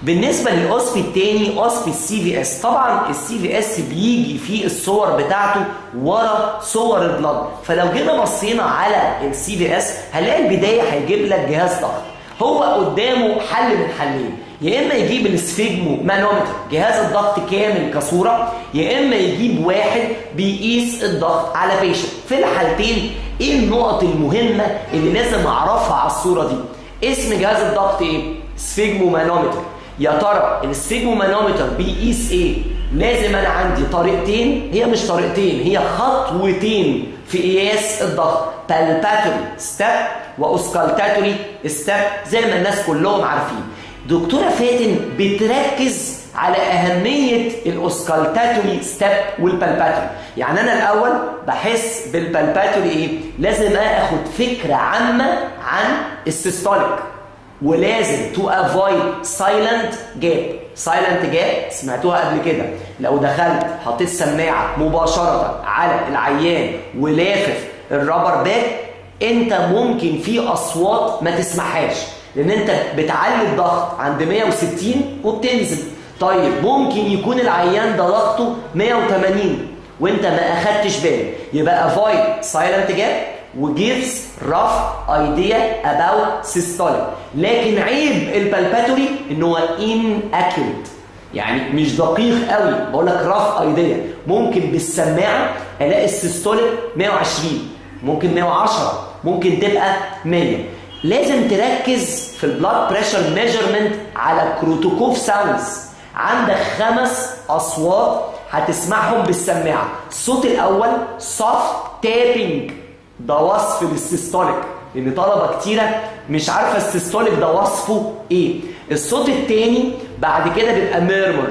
بالنسبه للاوسبي الثاني اوسبي السي في اس طبعا السي في اس بيجي في الصور بتاعته ورا صور البلد فلو جينا بصينا على السي في اس هنلاقي البدايه هيجيب لك جهاز ضغط هو قدامه حل من حلين يا اما يجيب السفيجمو مانومتر جهاز الضغط كامل كصوره يا اما يجيب واحد بيقيس الضغط على بيشنت في الحالتين ايه النقط المهمه اللي لازم اعرفها على الصوره دي اسم جهاز الضغط ايه سفيجمو مانومتر يا ترى السفيجمو مانومتر بيقيس ايه لازم انا عندي طريقتين هي مش طريقتين هي خطوتين في قياس الضغط بالباتوري ستيب واوسكالتاتوري ستيب زي ما الناس كلهم عارفين دكتوره فاتن بتركز على اهميه الاوسكالتاتوري ستيب والبالباتوري يعني انا الاول بحس بالبالباتوري ايه لازم اخد فكره عامه عن السيستوليك ولازم تو افويد سايلنت جاب سايلنت جاب سمعتوها قبل كده لو دخلت حطيت سماعه مباشره على العيان ولافف الرابر باك انت ممكن في اصوات ما تسمعهاش لان انت بتعلي الضغط عند 160 وبتنزل طيب ممكن يكون العيان ده ضغطه 180 وانت ما اخدتش بالك يبقى avoid silent gap وجيفز rough idea about systolic لكن عيب البالباتوري ان هو inaccurate يعني مش دقيق قوي بقول لك rough idea ممكن بالسماعه الاقي السيستوليك 120 ممكن 110 ممكن تبقى 100 لازم تركز في البلاد بريشر ميجرمنت على كروتوكوف ساوندز عندك خمس اصوات هتسمعهم بالسماعه الصوت الاول soft tapping ده وصف للسيستوليك لان طلبه كتيره مش عارفه السيستوليك ده وصفه ايه الصوت الثاني بعد كده بيبقى ميرمر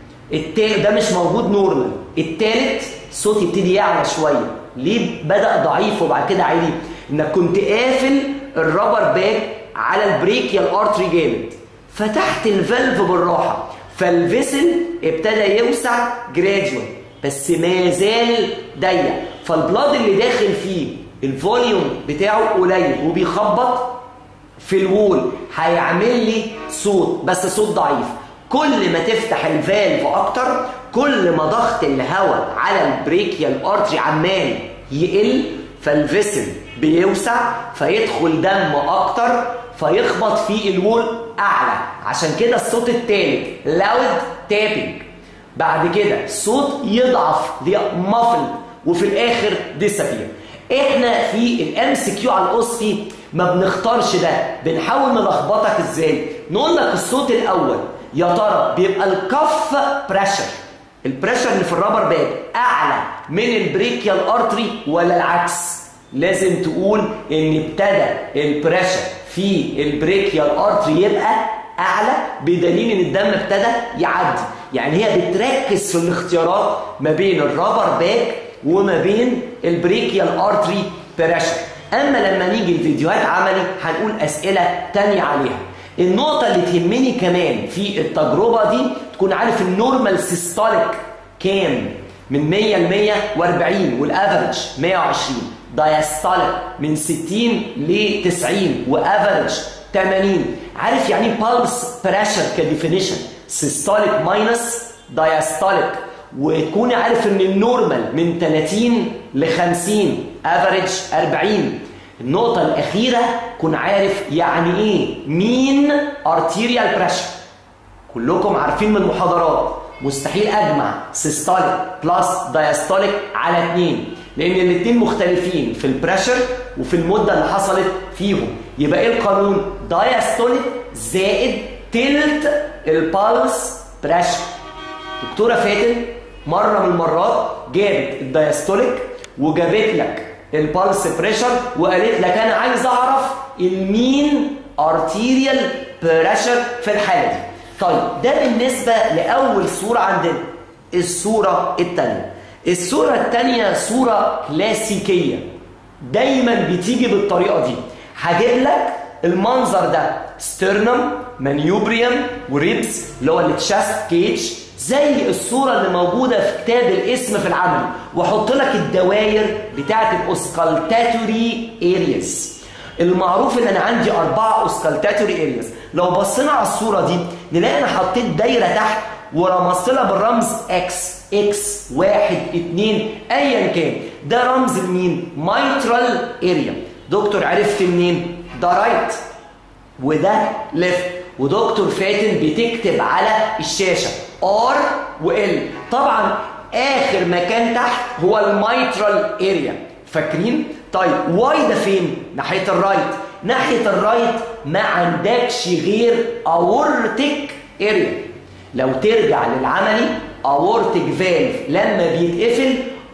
التالت ده مش موجود نورمال التالت صوت يبتدي يعلى شويه ليه بدا ضعيف وبعد كده عالي انك كنت قافل الرابر باك على البريكيال ارتري جامد فتحت الفالف بالراحه فالفيسل ابتدى يوسع جراديوال بس ما زال ضيق فالبلاد اللي داخل فيه الفوليوم بتاعه قليل وبيخبط في الوول هيعمل لي صوت بس صوت ضعيف كل ما تفتح الفالف اكتر كل ما ضغط الهواء على البريكيال ارتري عمال يقل فالفيسل بيوسع فيدخل دم اكتر فيخبط في الوول اعلى عشان كده الصوت الثالث لاود تابنج بعد كده الصوت يضعف مافل وفي الاخر ديسابير احنا في الام سي كيو على الاوسفي ما بنختارش ده بنحاول نلخبطك ازاي نقول لك الصوت الاول يا ترى بيبقى الكف بريشر البريشر اللي في الرابر باك اعلى من البريكيال ارتري ولا العكس لازم تقول ان ابتدى البريشر في البريكيال ارتري يبقى اعلى بدليل ان الدم ابتدى يعدي يعني هي بتركز في الاختيارات ما بين الرابر باك وما بين البريكيال ارتري بريشر اما لما نيجي الفيديوهات عملي هنقول اسئله تانية عليها النقطه اللي تهمني كمان في التجربه دي تكون عارف النورمال سيستوليك كام من 100 ل 140 والافرج 120 دايستوليك من 60 ل 90 وافرج 80 عارف يعني بالس بريشر كديفينيشن سيستوليك ماينس دايستوليك وتكون عارف ان النورمال من 30 ل 50 افريج 40 النقطة الأخيرة كن عارف يعني إيه مين ارتيريال بريشر كلكم عارفين من المحاضرات مستحيل أجمع سيستوليك بلس دايستوليك على اتنين لأن الاتنين مختلفين في البريشر وفي المدة اللي حصلت فيهم يبقى إيه القانون دايستوليك زائد تلت البالس بريشر دكتورة فاتن مرة من المرات جابت الدايستوليك وجابت لك البالس بريشر وقالت لك انا عايز اعرف المين ارتيريال بريشر في الحاله دي طيب ده بالنسبه لاول صوره عندنا الصوره الثانيه الصوره الثانيه صوره كلاسيكيه دايما بتيجي بالطريقه دي هجيب لك المنظر ده ستيرنم مانيوبريوم وريبس اللي هو التشاست كيج زي الصورة اللي موجودة في كتاب الاسم في العمل واحط لك الدوائر بتاعة الاوسكالتاتوري ارياز المعروف ان انا عندي اربعة اوسكالتاتوري ارياز لو بصينا على الصورة دي نلاقي انا حطيت دايره تحت ورمزت لها بالرمز اكس اكس واحد اتنين ايا كان ده رمز لمين مايترال اريا دكتور عرفت منين ده رايت وده ليفت ودكتور فاتن بتكتب على الشاشه ار وال طبعا اخر مكان تحت هو المايترال اريا فاكرين طيب واي ده فين ناحيه الرايت ناحيه الرايت ما عندكش غير اورتيك اريا لو ترجع للعملي اورتيك فالف لما بيتقفل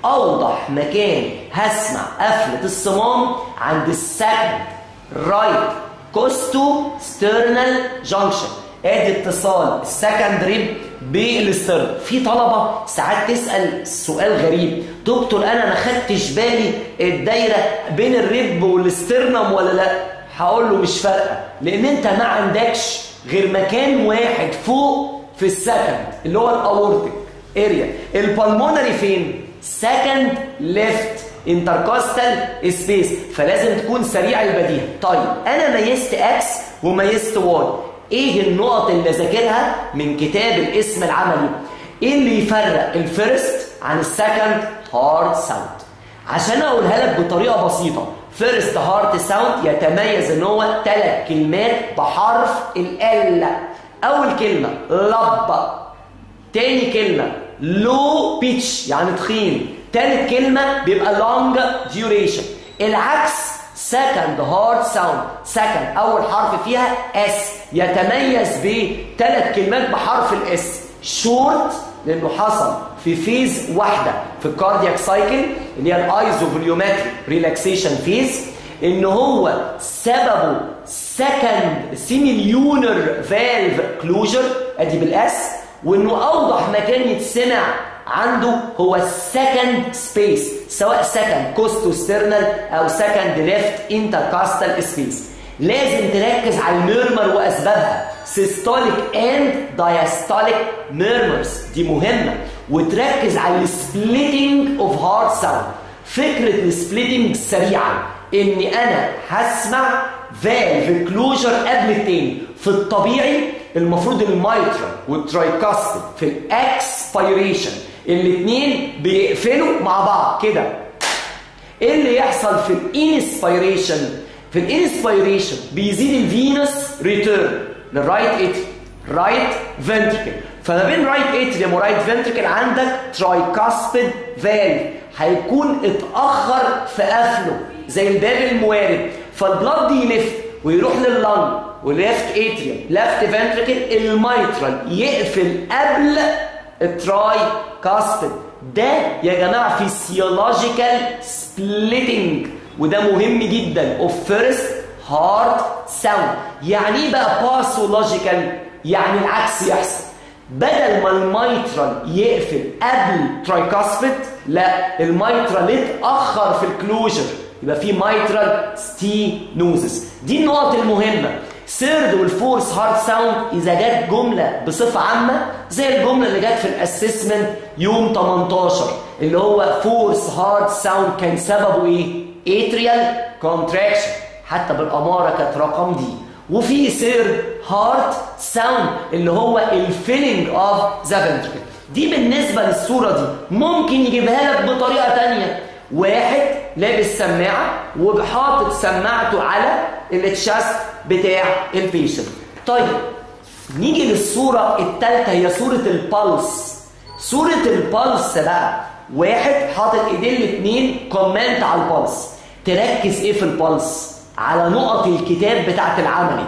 اوضح مكان هسمع قفله الصمام عند السكند رايت كوستو ستيرنال جانكشن ادي اتصال السكند ريب بالسترن في طلبه ساعات تسال سؤال غريب دكتور انا ما خدتش بالي الدايره بين الريب والسترنم ولا لا هقول له مش فارقه لان انت ما عندكش غير مكان واحد فوق في السكند اللي هو الاورتيك اريا البلمونري فين سكند ليفت انتركوستال سبيس فلازم تكون سريع البديهه طيب انا ميزت اكس وميزت واي ايه النقط اللي ذاكرها من كتاب الاسم العملي ايه اللي يفرق الفيرست عن السكند هارد ساوند عشان اقولها لك بطريقه بسيطه فيرست هارد ساوند يتميز ان هو ثلاث كلمات بحرف ال اول كلمه لب تاني كلمه لو بيتش يعني تخين تالت كلمه بيبقى لونج ديوريشن العكس سكند هارد ساوند سكند اول حرف فيها اس يتميز بثلاث كلمات بحرف الاس شورت لانه حصل في فيز واحده في الكاردياك سايكل اللي هي الايزوفوليومتري ريلاكسيشن فيز ان هو سببه سكند سيميليونر فالف كلوجر ادي بالاس وانه اوضح مكان يتسمع عنده هو السكند سبيس سواء سكند كوستوسترنال او سكند ليفت انتركاستال سبيس لازم تركز على الميرمر واسبابها سيستوليك اند دايستوليك ميرمرز دي مهمه وتركز على السبليتنج اوف هارد ساوند فكره السبليتنج سريعا اني انا هسمع فالف كلوجر قبل التاني في الطبيعي المفروض المايترا والترايكاستل في الاكسبيريشن الاثنين بيقفلوا مع بعض كده ايه اللي يحصل في الانسبيريشن في الانسبيريشن بيزيد الفينوس ريتيرن للرايت اتريم رايت فنتريكل فما بين رايت اتريم ورايت فنتريكل عندك ترايكاسبيد فالف هيكون اتاخر في قفله زي الباب الموارد فالبلاد دي يلف ويروح لللنج وليفت اتريوم ليفت فنتريكل الميترال يقفل قبل التراي كاستد ده يا جماعه فيسيولوجيكال سبليتنج وده مهم جدا اوف فيرست هارد ساوند يعني ايه بقى باثولوجيكال يعني العكس يحصل بدل ما الميترال يقفل قبل ترايكاسفيد لا الميترال اتاخر في الكلوجر يبقى في ميترال ستينوزس دي النقط المهمه سيرد والفورس هارد ساوند اذا جت جمله بصفه عامه زي الجمله اللي جت في الاسسمنت يوم 18 اللي هو فورس هارد ساوند كان سببه ايه اتريال كونتراكشن حتى بالاماره كانت رقم دي وفي سيرد هارت ساوند اللي هو الفيلينج اوف ذا فنتركل دي بالنسبه للصوره دي ممكن يجيبها لك بطريقه ثانيه واحد لابس سماعه وحاطط سماعته على التشاست بتاع البيشنت طيب نيجي للصوره الثالثه هي صوره البلس صوره البلس بقى واحد حاطط ايديه الاثنين كومنت على البلس تركز ايه في البلس على نقط الكتاب بتاعت العملي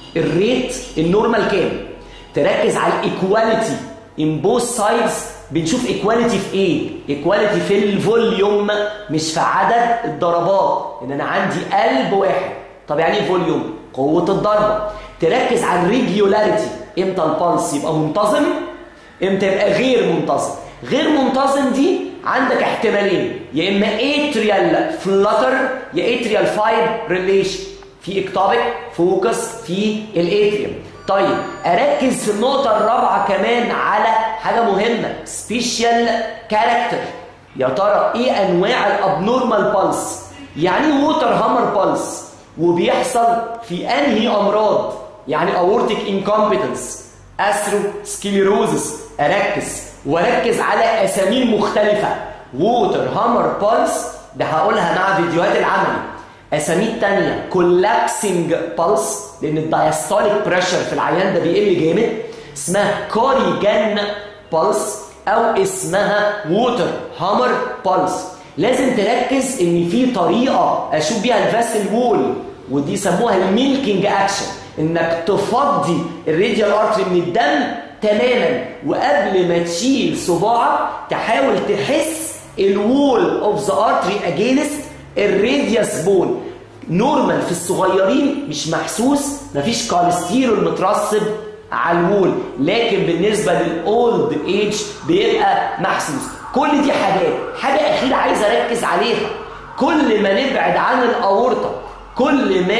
الريت النورمال كام تركز على الايكواليتي ان بوث سايدز بنشوف ايكواليتي في ايه ايكواليتي في الفوليوم مش في عدد الضربات ان انا عندي قلب واحد طب يعني ايه فوليوم قوه الضربه تركز على الريجولاريتي امتى البلس يبقى منتظم امتى يبقى غير منتظم غير منتظم دي عندك احتمالين يا اما اتريال فلتر يا اتريال فايب ريليشن في اكتوبيك فوكس في الاتريوم طيب اركز في النقطه الرابعه كمان على حاجه مهمه سبيشال كاركتر يا ترى ايه انواع الابنورمال بالس يعني ووتر هامر بالس وبيحصل في انهي امراض يعني اورتيك انكومبتنس اثروسكليروزس اركز واركز على اسامي مختلفه ووتر هامر بالس ده هقولها مع فيديوهات العملي اسامي الثانيه كولابسنج بالس لان الدايستوليك بريشر في العيان ده بيقل جامد اسمها كوريجان بالس او اسمها ووتر هامر بالس لازم تركز ان في طريقه اشوف بيها الفاسل وول ودي يسموها الميلكينج اكشن انك تفضي الراديال ارتري من الدم تماما وقبل ما تشيل صباعك تحاول تحس الوول اوف ذا ارتري اجينست الراديوس بون نورمال في الصغيرين مش محسوس مفيش كوليسترول مترسب على الوول لكن بالنسبه للاولد ايج بيبقى محسوس كل دي حاجات حاجه اخيره عايز اركز عليها كل ما نبعد عن الاورطه كل ما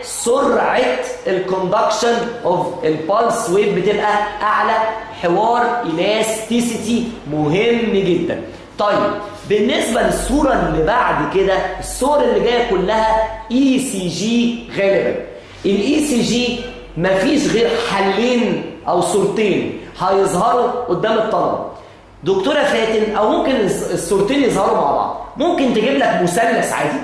سرعه الكوندكشن اوف البالس ويف بتبقى اعلى حوار الاستيسيتي مهم جدا طيب بالنسبه للصوره اللي بعد كده الصور اللي جايه كلها اي سي جي غالبا الاي سي جي مفيش غير حلين او صورتين هيظهروا قدام الطلبه دكتوره فاتن او ممكن الصورتين يظهروا مع بعض ممكن تجيب لك مثلث عادي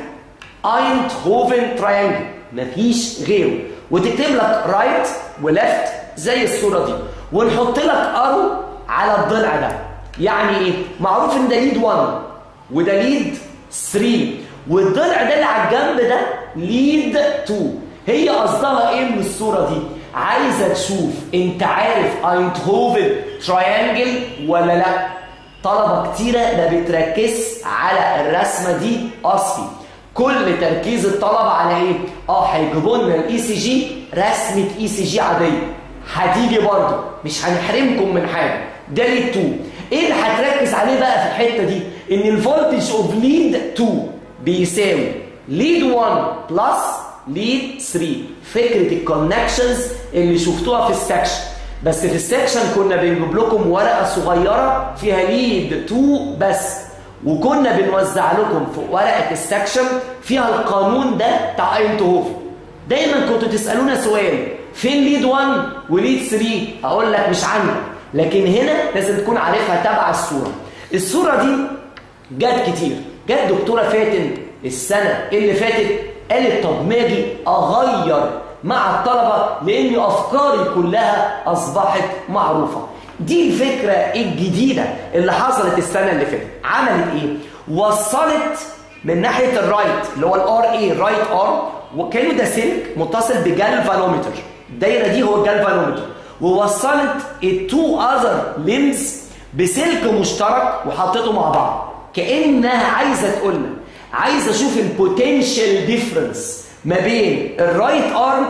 اينت هوفن تراينجل مفيش غيره وتكتب لك رايت وليفت زي الصوره دي ونحط لك ارو على الضلع ده يعني ايه معروف ان ده ليد 1 وده ليد 3 والضلع ده اللي على الجنب ده ليد 2 هي قصدها ايه من الصوره دي عايزه تشوف انت عارف اينتهوفن تراينجل ولا لا طلبه كتيره ما بتركز على الرسمه دي اصلي كل تركيز الطلبه على ايه اه هيجيبوا لنا الاي سي جي رسمه اي سي جي عاديه هتيجي برضه مش هنحرمكم من حاجه ده ليد 2 ايه اللي هتركز عليه بقى في الحته دي ان الفولتج اوف ليد 2 بيساوي ليد 1 بلس ليد 3 فكره الكونكشنز اللي شفتوها في السكشن بس في السكشن كنا بنجيب لكم ورقه صغيره فيها ليد 2 بس وكنا بنوزع لكم في ورقه السكشن فيها القانون ده بتاع اينتهوفن دايما كنتوا تسالونا سؤال فين ليد 1 وليد 3 اقول لك مش عندك لكن هنا لازم تكون عارفها تبع الصوره الصوره دي جت كتير جت دكتوره فاتن السنه اللي فاتت قالت طب ما اجي اغير مع الطلبه لان افكاري كلها اصبحت معروفه دي الفكره الجديده اللي حصلت السنه اللي فاتت عملت ايه وصلت من ناحيه الرايت اللي هو الار اي رايت ارم وكانه ده سلك متصل بجالفانومتر الدايره دي هو الجالفانومتر ووصلت التو اذر ليمز بسلك مشترك وحطيته مع بعض كانها عايزه تقول لك عايز اشوف البوتنشال ديفرنس ما بين الرايت ارم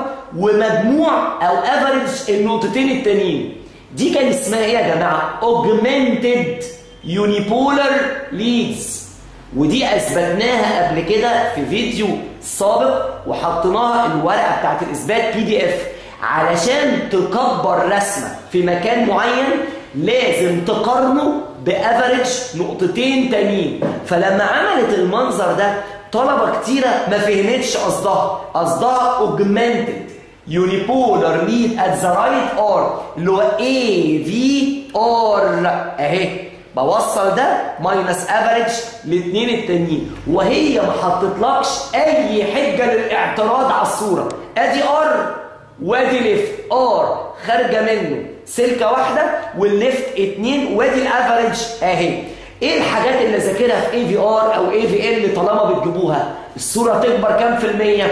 ومجموع او افريج النقطتين التانيين دي كان اسمها ايه يا جماعه اوجمانتد يونيبولار ليدز ودي اثبتناها قبل كده في فيديو سابق وحطيناها الورقه بتاعت الاثبات بي دي اف علشان تكبر رسمه في مكان معين لازم تقارنه بافريج نقطتين تانيين فلما عملت المنظر ده طلبه كتيره ما فهمتش قصدها قصدها اوجمانتد يونيبولار ليد ات ذا رايت ار اللي هو اي في ار اهي بوصل ده ماينس افريج الاثنين التانيين وهي ما حطتلكش اي حجه للاعتراض على الصوره ادي ار وادي ليفت ار خارجه منه سلكه واحده والليفت اتنين وادي الافريج اهي ايه الحاجات اللي ذاكرها في اي في ار او اي في ال طالما بتجيبوها الصوره تكبر كام في الميه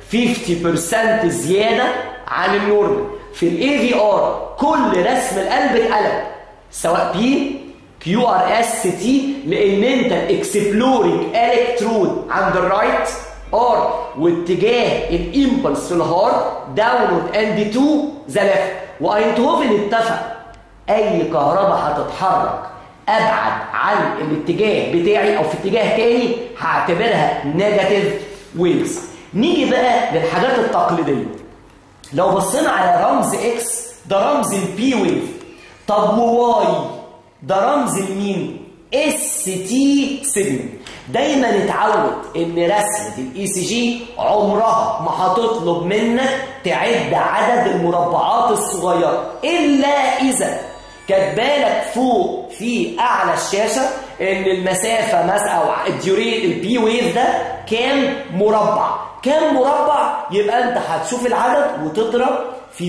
50% زياده عن النورمال في الاي في ار كل رسم القلب اتقلب سواء بي كيو ار اس تي لان انت الاكسبلورينج الكترود عند الرايت ار واتجاه الامبلس في الهارت داونورد اند تو ذا ليفت واينتهوفن اتفق اي كهرباء هتتحرك ابعد عن الاتجاه بتاعي او في اتجاه تاني هعتبرها نيجاتيف ويفز نيجي بقى للحاجات التقليديه لو بصينا على رمز اكس ده رمز البي ويف طب وواي ده رمز المين اس تي سيجنال دايما اتعود ان رسمه الاي سي جي عمرها ما هتطلب منك تعد عدد المربعات الصغيره الا اذا كاتبالك فوق في اعلى الشاشه ان المسافه مثلا او الديوري البي ويف ده كام مربع كام مربع يبقى انت هتشوف العدد وتضرب في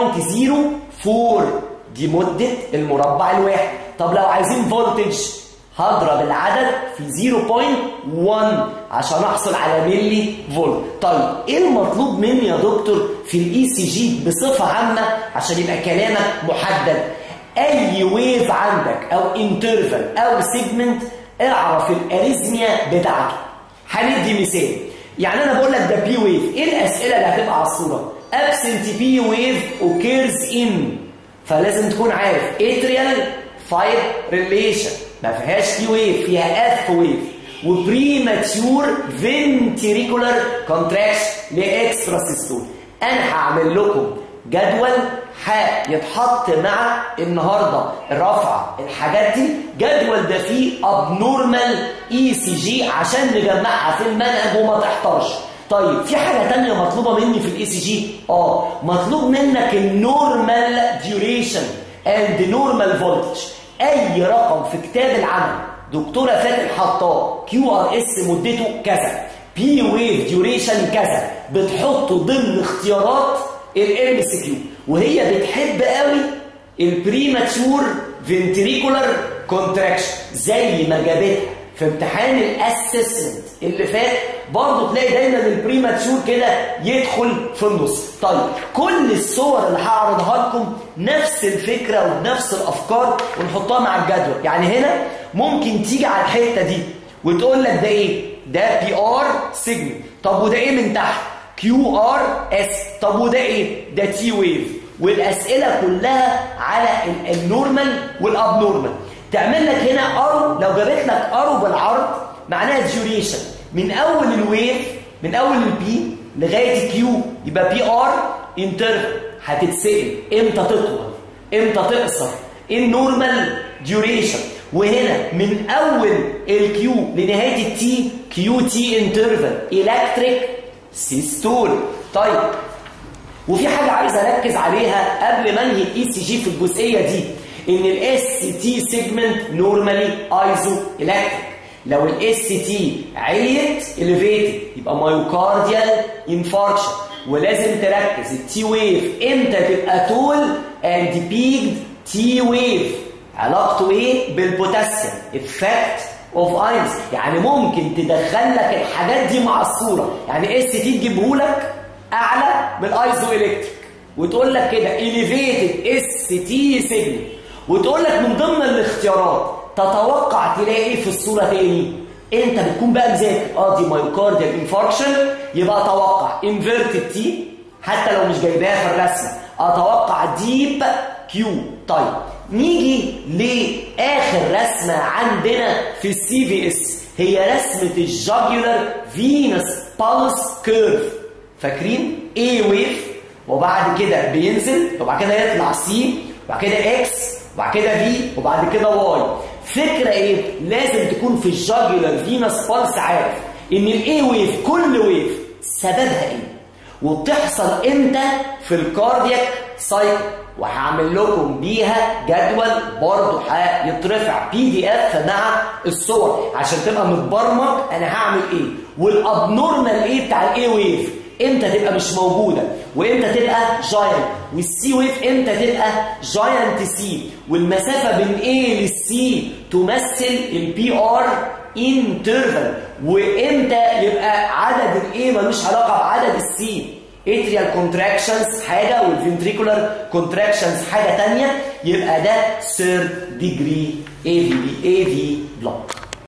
0.04 دي مده المربع الواحد طب لو عايزين فولتج هضرب العدد في 0.1 عشان احصل على ملي فولت طيب ايه المطلوب مني يا دكتور في الاي سي جي بصفه عامه عشان يبقى كلامك محدد اي ويف عندك او انترفال او سيجمنت اعرف الاريزميا بتاعته هندي مثال يعني انا بقول لك ده بي ويف ايه الاسئله اللي هتبقى على الصوره absent بي ويف occurs in فلازم تكون عارف atrial five relation ما فيهاش تي ويف فيها اف ويف وبريماتيور فنتريكولار كونتراكشن لاكسترا سيستول انا هعمل لكم جدول هيتحط مع النهارده رفع الحاجات دي جدول ده فيه ابنورمال اي سي جي عشان نجمعها في المنهج وما تحتارش طيب في حاجه تانية مطلوبه مني في الاي سي جي اه مطلوب منك النورمال ديوريشن اند نورمال فولتج اي رقم في كتاب العمل دكتوره فاتن حطاه كيو ار اس مدته كذا بي ويف ديوريشن كذا بتحطه ضمن اختيارات الام سي كيو وهي بتحب قوي البريماتشور فنتريكولار كونتراكشن زي ما جابتها في امتحان الاسسمنت اللي فات برضه تلاقي دايما البريماتشور كده يدخل في النص طيب كل الصور اللي هعرضها لكم نفس الفكره ونفس الافكار ونحطها مع الجدول يعني هنا ممكن تيجي على الحته دي وتقول لك ده ايه ده بي ار سيجنال طب وده ايه من تحت كيو ار اس طب وده ايه ده تي ويف والاسئله كلها على النورمال والابنورمال تعمل لك هنا ارو لو جابت لك ارو بالعرض معناها ديوريشن من اول الويف من اول البي لغايه الكيو يبقى بي ار انترفل هتتسال امتى تطول امتى تقصر ايه النورمال ديوريشن وهنا من اول الكيو لنهايه التي كيو تي انترفل الكتريك سيستول طيب وفي حاجه عايز اركز عليها قبل ما انهي الاي سي جي في الجزئيه دي ان الاس تي سيجمنت نورمالي ايزو الكتريك لو الاس تي عليت اليفيتد يبقى مايوكارديال انفاركشن ولازم تركز التي ويف امتى تبقى تول اند بيجد تي ويف علاقته ايه بالبوتاسيوم افكت اوف اينز يعني ممكن تدخل لك الحاجات دي مع الصوره يعني اس تي تجيبه لك اعلى من الايزو الكتريك وتقول لك كده اليفيتد اس تي سيجنال وتقول لك من ضمن الاختيارات تتوقع تلاقي ايه في الصوره تاني انت بتكون بقى مذاكر اه دي مايوكارديال انفاركشن يبقى اتوقع انفيرتد تي حتى لو مش جايباها في الرسمه اتوقع ديب كيو طيب نيجي لاخر رسمه عندنا في السي في اس هي رسمه الجاجولار فينس بالس كيرف فاكرين اي ويف وبعد كده بينزل وبعد كده يطلع سي وبعد كده اكس وبعد كده في وبعد كده واي فكره ايه لازم تكون في الجاجولار فينس بالس عارف ان الاي ويف كل ويف سببها ايه وبتحصل امتى في الكاردياك سايكل وهعمل لكم بيها جدول برضه هيترفع بي دي اف مع الصور عشان تبقى متبرمج انا هعمل ايه والابنورمال ايه بتاع الاي ويف امتى تبقى مش موجوده وامتى تبقى جاينت والسي ويف امتى تبقى جاينت سي والمسافه بين ايه للسي تمثل البي ار انترفال وامتى يبقى عدد الايه ملوش علاقه بعدد السي اتريال كونتراكشنز حاجه والفنتريكولار كونتراكشنز حاجه ثانيه يبقى ده ثيرد ديجري اي في اي في بلوك